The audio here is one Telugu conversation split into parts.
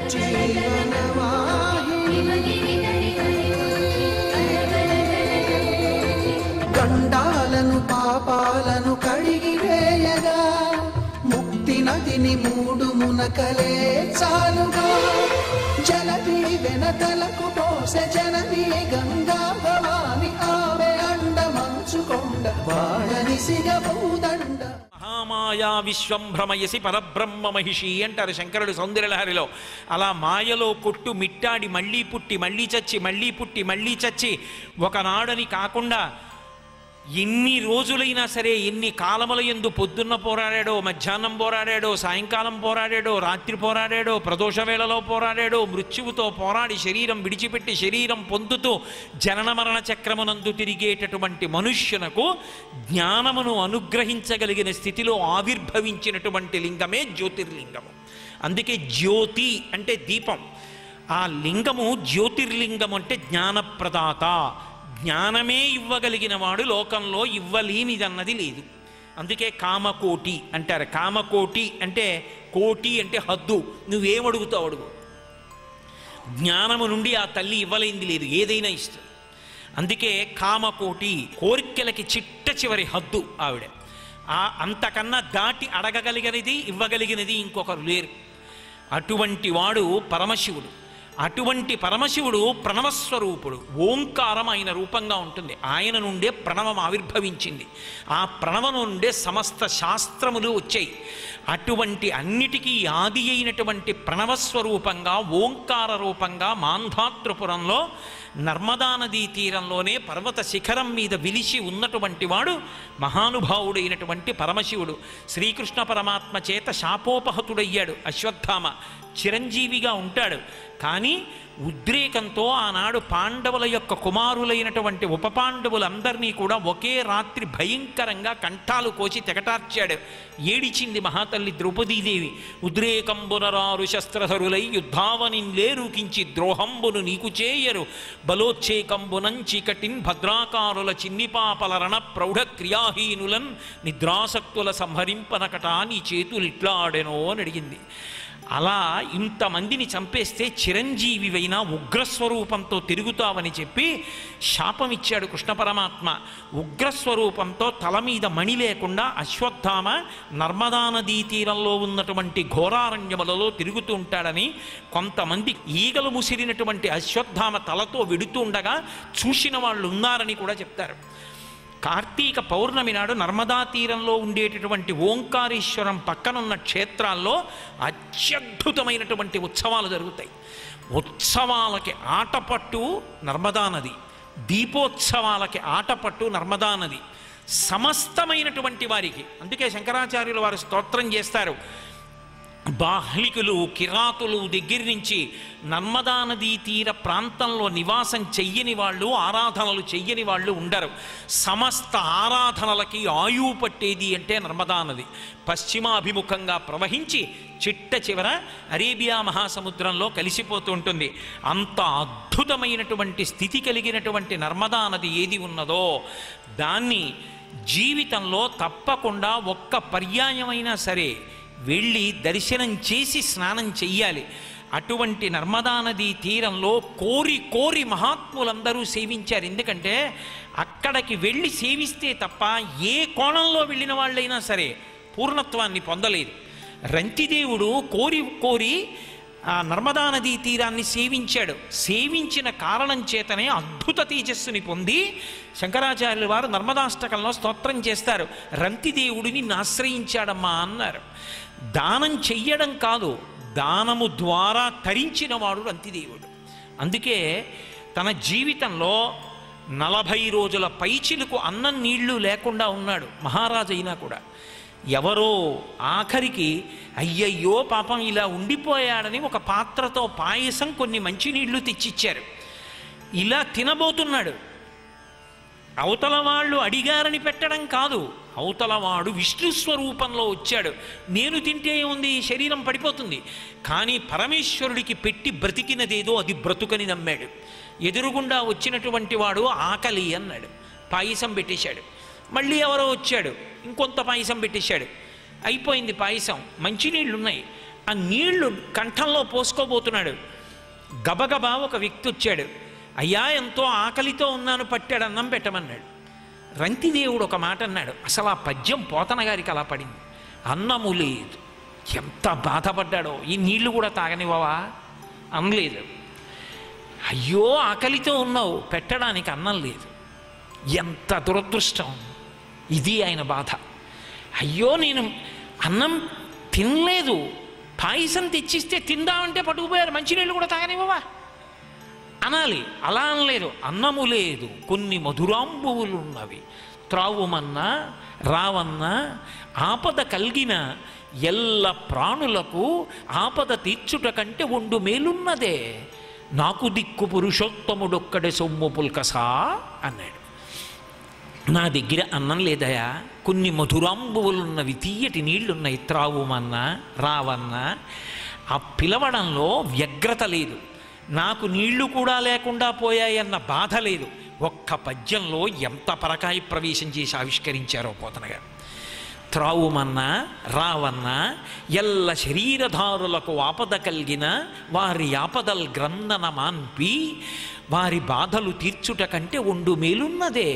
గండాలను పాపాలను కడిగి వేయగా ముక్తి నదిని మూడు మునకలే చాలుగా జలది వెనతలకు పోసె జనని గంగా భవాని ఆమె అండ మంచుకొండ వాడని సిగబూదండ మహామాయా విశ్వం భ్రమయసి పరబ్రహ్మ మహిషి అంటారు శంకరుడు సౌందర్యలహరిలో అలా మాయలో కొట్టు మిట్టాడి మళ్ళీ పుట్టి మళ్ళీ చచ్చి మళ్ళీ పుట్టి మళ్ళీ చచ్చి ఒకనాడని కాకుండా ఎన్ని రోజులైనా సరే ఎన్ని కాలముల ఎందు పొద్దున్న పోరాడాడో మధ్యాహ్నం పోరాడాడో సాయంకాలం పోరాడాడో రాత్రి పోరాడాడో ప్రదోష వేళలో పోరాడాడో మృత్యువుతో పోరాడి శరీరం విడిచిపెట్టి శరీరం పొందుతూ జనన మరణ చక్రమునందు తిరిగేటటువంటి మనుష్యునకు జ్ఞానమును అనుగ్రహించగలిగిన స్థితిలో ఆవిర్భవించినటువంటి లింగమే జ్యోతిర్లింగము అందుకే జ్యోతి అంటే దీపం ఆ లింగము జ్యోతిర్లింగం అంటే జ్ఞానప్రదాత జ్ఞానమే ఇవ్వగలిగిన వాడు లోకంలో ఇవ్వలేనిదన్నది లేదు అందుకే కామకోటి అంటారు కామకోటి అంటే కోటి అంటే హద్దు నువ్వేమడుగుతావు అడుగు జ్ఞానము నుండి ఆ తల్లి ఇవ్వలేంది లేదు ఏదైనా ఇస్తుంది అందుకే కామకోటి కోరికలకి చిట్ట చివరి హద్దు ఆవిడ ఆ అంతకన్నా దాటి అడగగలిగినది ఇవ్వగలిగినది ఇంకొకరు లేరు అటువంటి వాడు పరమశివుడు అటువంటి పరమశివుడు ప్రణవస్వరూపుడు ఓంకారం ఆయన రూపంగా ఉంటుంది ఆయన నుండే ప్రణవం ఆవిర్భవించింది ఆ ప్రణవం నుండే సమస్త శాస్త్రములు వచ్చాయి అటువంటి అన్నిటికీ ఆది అయినటువంటి ప్రణవస్వరూపంగా ఓంకార రూపంగా మాంధాతృపురంలో నర్మదా నదీ తీరంలోనే పర్వత శిఖరం మీద విలిసి ఉన్నటువంటి వాడు మహానుభావుడైనటువంటి పరమశివుడు శ్రీకృష్ణ పరమాత్మ చేత శాపోపహతుడయ్యాడు అశ్వత్థామ చిరంజీవిగా ఉంటాడు కానీ ఉద్రేకంతో ఆనాడు పాండవుల యొక్క కుమారులైనటువంటి ఉప పాండవులందరినీ కూడా ఒకే రాత్రి భయంకరంగా కంఠాలు కోసి తెగటార్చాడు ఏడిచింది మహాతల్లి ద్రౌపదీదేవి ఉద్రేకంబునరారు శస్త్రధరులై యుద్ధావనింలేరుకించి ద్రోహంబును నీకు చేయరు బలోచ్చేకంబునం చీకటిన్ భద్రాకారుల చిన్నిపాపల రణ ప్రౌఢ క్రియాహీనులన్ నిద్రాసక్తుల సంహరింపనకట నీ చేతులిట్లాడెనో అని అడిగింది అలా ఇంతమందిని చంపేస్తే చిరంజీవివైన ఉగ్రస్వరూపంతో తిరుగుతావని చెప్పి శాపం ఇచ్చాడు కృష్ణ పరమాత్మ ఉగ్రస్వరూపంతో తల మీద మణి లేకుండా అశ్వత్థామ నర్మదా నదీ తీరంలో ఉన్నటువంటి ఘోరారణ్యములలో తిరుగుతూ ఉంటాడని కొంతమంది ఈగలు ముసిరినటువంటి అశ్వత్థామ తలతో వెడుతూ ఉండగా చూసిన వాళ్ళు ఉన్నారని కూడా చెప్తారు కార్తీక పౌర్ణమి నాడు నర్మదా తీరంలో ఉండేటటువంటి ఓంకారేశ్వరం పక్కనున్న క్షేత్రాల్లో అత్యద్భుతమైనటువంటి ఉత్సవాలు జరుగుతాయి ఉత్సవాలకి ఆటపట్టు నర్మదా నది దీపోత్సవాలకి ఆటపట్టు నర్మదా నది సమస్తమైనటువంటి వారికి అందుకే శంకరాచార్యులు వారు స్తోత్రం చేస్తారు బాహ్లికులు కిరాతులు దగ్గర నుంచి నర్మదా నదీ తీర ప్రాంతంలో నివాసం చెయ్యని వాళ్ళు ఆరాధనలు చెయ్యని వాళ్ళు ఉండరు సమస్త ఆరాధనలకి ఆయువు పట్టేది అంటే నర్మదా నది పశ్చిమాభిముఖంగా ప్రవహించి చిట్ట చివర అరేబియా మహాసముద్రంలో కలిసిపోతూ ఉంటుంది అంత అద్భుతమైనటువంటి స్థితి కలిగినటువంటి నర్మదా నది ఏది ఉన్నదో దాన్ని జీవితంలో తప్పకుండా ఒక్క పర్యాయమైనా సరే వెళ్ళి దర్శనం చేసి స్నానం చెయ్యాలి అటువంటి నర్మదా నదీ తీరంలో కోరి కోరి మహాత్ములందరూ సేవించారు ఎందుకంటే అక్కడికి వెళ్ళి సేవిస్తే తప్ప ఏ కోణంలో వెళ్ళిన వాళ్ళైనా సరే పూర్ణత్వాన్ని పొందలేదు రంతిదేవుడు కోరి కోరి ఆ నర్మదా నదీ తీరాన్ని సేవించాడు సేవించిన కారణం చేతనే అద్భుత తేజస్సుని పొంది శంకరాచార్యుల వారు నర్మదాష్టకంలో స్తోత్రం చేస్తారు రంతిదేవుడిని ఆశ్రయించాడమ్మా అన్నారు దానం చెయ్యడం కాదు దానము ద్వారా తరించిన వాడు రంతిదేవుడు అందుకే తన జీవితంలో నలభై రోజుల పైచిలకు అన్నం నీళ్లు లేకుండా ఉన్నాడు మహారాజు అయినా కూడా ఎవరో ఆఖరికి అయ్యయ్యో పాపం ఇలా ఉండిపోయాడని ఒక పాత్రతో పాయసం కొన్ని మంచినీళ్లు తెచ్చిచ్చారు ఇలా తినబోతున్నాడు అవతల వాళ్ళు అడిగారని పెట్టడం కాదు అవతలవాడు విష్ణు స్వరూపంలో వచ్చాడు నేను తింటే ఉంది శరీరం పడిపోతుంది కానీ పరమేశ్వరుడికి పెట్టి బ్రతికినదేదో అది బ్రతుకని నమ్మాడు ఎదురుగుండా వచ్చినటువంటి వాడు ఆకలి అన్నాడు పాయసం పెట్టేశాడు మళ్ళీ ఎవరో వచ్చాడు ఇంకొంత పాయసం పెట్టేశాడు అయిపోయింది పాయసం మంచినీళ్ళు ఉన్నాయి ఆ నీళ్లు కంఠంలో పోసుకోబోతున్నాడు గబగబా ఒక వ్యక్తి వచ్చాడు అయ్యా ఎంతో ఆకలితో ఉన్నాను పట్టాడు అన్నం పెట్టమన్నాడు రంతిదేవుడు ఒక మాట అన్నాడు అసలు ఆ పద్యం పోతన గారికి అలా పడింది అన్నము లేదు ఎంత బాధపడ్డాడో ఈ నీళ్లు కూడా తాగనివ్వవా అనలేదు అయ్యో ఆకలితో ఉన్నావు పెట్టడానికి అన్నం లేదు ఎంత దురదృష్టం ఇది ఆయన బాధ అయ్యో నేను అన్నం తినలేదు పాయసం తెచ్చిస్తే తిందామంటే పట్టుకుపోయారు మంచినీళ్ళు కూడా తాగనివ్వవా అనాలి అలా అనలేదు అన్నము లేదు కొన్ని మధురాంబువులు ఉన్నవి త్రావుమన్నా రావన్నా ఆపద కలిగిన ఎల్ల ప్రాణులకు ఆపద తీర్చుట కంటే ఉండు మేలున్నదే నాకు దిక్కు పురుషోత్తముడొక్కడే సొమ్ము పుల్కసా అన్నాడు నా దగ్గర అన్నం లేదయా కొన్ని మధురాంబువులున్నవి తీయటి నీళ్లున్నాయి త్రావుమన్నా రావన్నా ఆ పిలవడంలో వ్యగ్రత లేదు నాకు నీళ్లు కూడా లేకుండా పోయాయన్న బాధ లేదు ఒక్క పద్యంలో ఎంత పరకాయ ప్రవేశం చేసి ఆవిష్కరించారో పోతన గారు త్రావుమన్నా రావన్నా ఎల్ల శరీరధారులకు ఆపద కలిగిన వారి ఆపదల్ గ్రంథన మాన్పి వారి బాధలు తీర్చుట కంటే ఉండు మేలున్నదే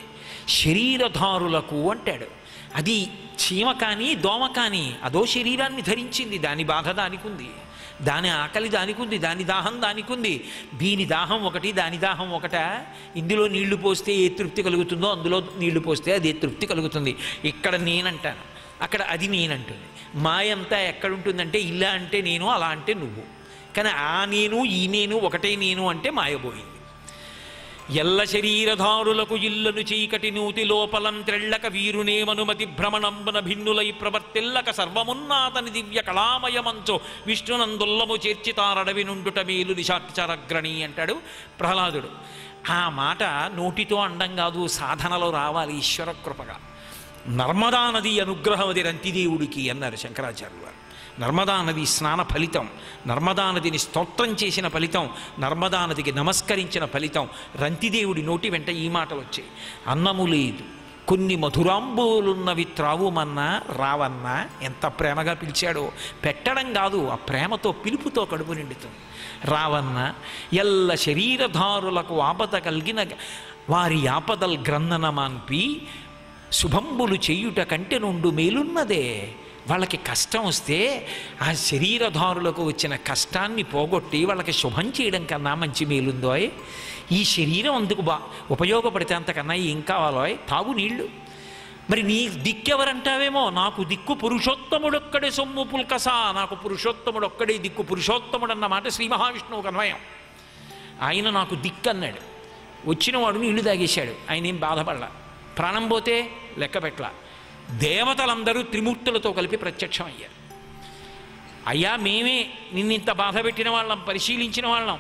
శరీరధారులకు అంటాడు అది చీమ కానీ దోమ కానీ అదో శరీరాన్ని ధరించింది దాని బాధ దానికి ఉంది దాని ఆకలి దానికి ఉంది దాని దాహం దానికి ఉంది దీని దాహం ఒకటి దాని దాహం ఒకట ఇందులో నీళ్లు పోస్తే ఏ తృప్తి కలుగుతుందో అందులో నీళ్లు పోస్తే అదే తృప్తి కలుగుతుంది ఇక్కడ నేనంటాను అక్కడ అది నేనంటుంది మాయంతా ఎక్కడుంటుందంటే ఇలా అంటే నేను అలా అంటే నువ్వు కానీ ఆ నేను ఈ నేను ఒకటే నేను అంటే మాయబోయింది ఎల్ల శరీరధారులకు ఇల్లను చీకటి నూతి లోపలం త్రెళ్ళక వీరునేమనుమతి భ్రమణంబన భిన్నులై ప్రవర్తిల్లక సర్వమున్నాతని దివ్య కళామయమంచు విష్ణునందుల్లము చేర్చితారడవి నుండుట మేలు నిశాచరగ్రణి అంటాడు ప్రహ్లాదుడు ఆ మాట నోటితో అండం కాదు సాధనలో రావాలి ఈశ్వర కృపగా నర్మదా నది అనుగ్రహం అది రంతిదేవుడికి అన్నారు శంకరాచార్యులు వారు నర్మదా నది స్నాన ఫలితం నర్మదా నదిని స్తోత్రం చేసిన ఫలితం నర్మదా నదికి నమస్కరించిన ఫలితం రంతిదేవుడి నోటి వెంట ఈ మాటలు వచ్చాయి అన్నము లేదు కొన్ని మధురాంబులున్నవి త్రావుమన్నా రావన్నా ఎంత ప్రేమగా పిలిచాడో పెట్టడం కాదు ఆ ప్రేమతో పిలుపుతో కడుపు నిండుతుంది రావన్న ఎల్ల శరీరధారులకు ఆపద కలిగిన వారి ఆపదల్ గ్రంథన మాన్పి శుభంబులు చేయుట కంటే నుండు మేలున్నదే వాళ్ళకి కష్టం వస్తే ఆ శరీరధారులకు వచ్చిన కష్టాన్ని పోగొట్టి వాళ్ళకి శుభం చేయడం కన్నా మంచి మేలుందో ఈ శరీరం అందుకు బా ఉపయోగపడితే అంతకన్నా ఏం కావాలో తాగు నీళ్ళు మరి నీ దిక్కెవరంటావేమో నాకు దిక్కు పురుషోత్తముడొక్కడే సొమ్ము పుల్కసా నాకు పురుషోత్తముడు ఒక్కడే దిక్కు పురుషోత్తముడు అన్న మాట శ్రీ మహావిష్ణువుకు అన్వయం ఆయన నాకు దిక్కు అన్నాడు వచ్చినవాడు నీళ్లు తాగేశాడు ఆయన ఏం బాధపడలా ప్రాణం పోతే లెక్క పెట్టలా దేవతలందరూ త్రిమూర్తులతో కలిపి ప్రత్యక్షం అయ్యారు అయ్యా మేమే నిన్నింత బాధ పెట్టిన వాళ్ళం పరిశీలించిన వాళ్ళం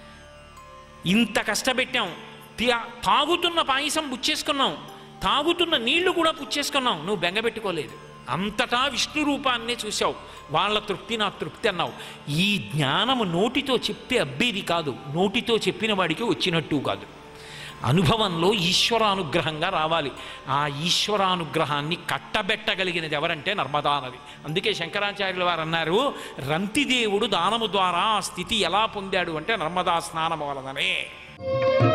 ఇంత కష్టపెట్టాం తి- తాగుతున్న పాయసం పుచ్చేసుకున్నాం తాగుతున్న నీళ్లు కూడా పుచ్చేసుకున్నాం నువ్వు బెంగపెట్టుకోలేదు అంతటా విష్ణు రూపాన్నే చూసావు వాళ్ళ తృప్తి నా తృప్తి అన్నావు ఈ జ్ఞానము నోటితో చెప్తే అబ్బేది కాదు నోటితో చెప్పిన వాడికి వచ్చినట్టు కాదు అనుభవంలో ఈశ్వరానుగ్రహంగా రావాలి ఆ ఈశ్వరానుగ్రహాన్ని కట్టబెట్టగలిగినది ఎవరంటే నర్మదా నది అందుకే శంకరాచార్యుల వారు అన్నారు రంతిదేవుడు దానము ద్వారా ఆ స్థితి ఎలా పొందాడు అంటే నర్మదా స్నానము వలననే